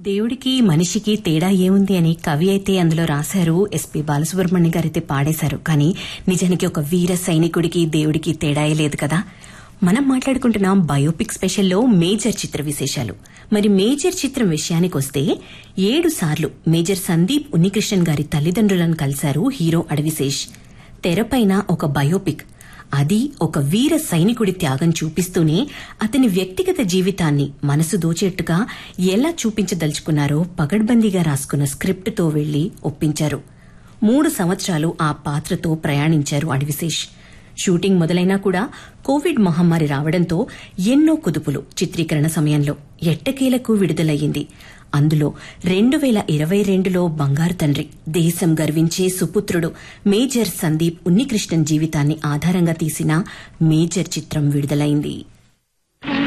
దేవుడికి మనిషికి తేడా ఏముంది అని కవి అయితే అందులో రాశారు ఎస్పి బాలసుబ్రహ్మణ్య గారైతే పాడేశారు కానీ నిజానికి ఒక వీర సైనికుడికి దేవుడికి తేడాయే లేదు కదా మనం మాట్లాడుకుంటున్నాం బయోపిక్ స్పెషల్లో మేజర్ చిత్ర విశేషాలు మరి మేజర్ చిత్రం విషయానికి వస్తే ఏడు సార్లు మేజర్ సందీప్ ఉన్నికృష్ణన్ గారి తల్లిదండ్రులను కలిశారు హీరో అడవిశేష్ తెరపైన ఒక బయోపిక్ అది ఒక వీర సైనికుడి త్యాగం చూపిస్తూనే అతని వ్యక్తిగత జీవితాన్ని మనసు దోచేట్టుగా ఎలా చూపించదలుచుకున్నారో పగడ్బందీగా రాసుకున్న స్క్రిప్ట్తో వెళ్లి ఒప్పించారు మూడు సంవత్సరాలు ఆ పాత్రతో ప్రయాణించారు అడవిశేష్ షూటింగ్ మొదలైనా కూడా కోవిడ్ మహమ్మారి రావడంతో ఎన్నో కుదుపులు చిత్రీకరణ సమయంలో ఎట్టకేలకు విడుదలయ్యింది అందులో రెండు వేల ఇరవై రెండులో బంగారు తండ్రి దేశం గర్వించే సుపుత్రుడు మేజర్ సందీప్ ఉన్నికృష్ణన్ జీవితాన్ని ఆధారంగా తీసిన మేజర్ చిత్రం విడుదలైంది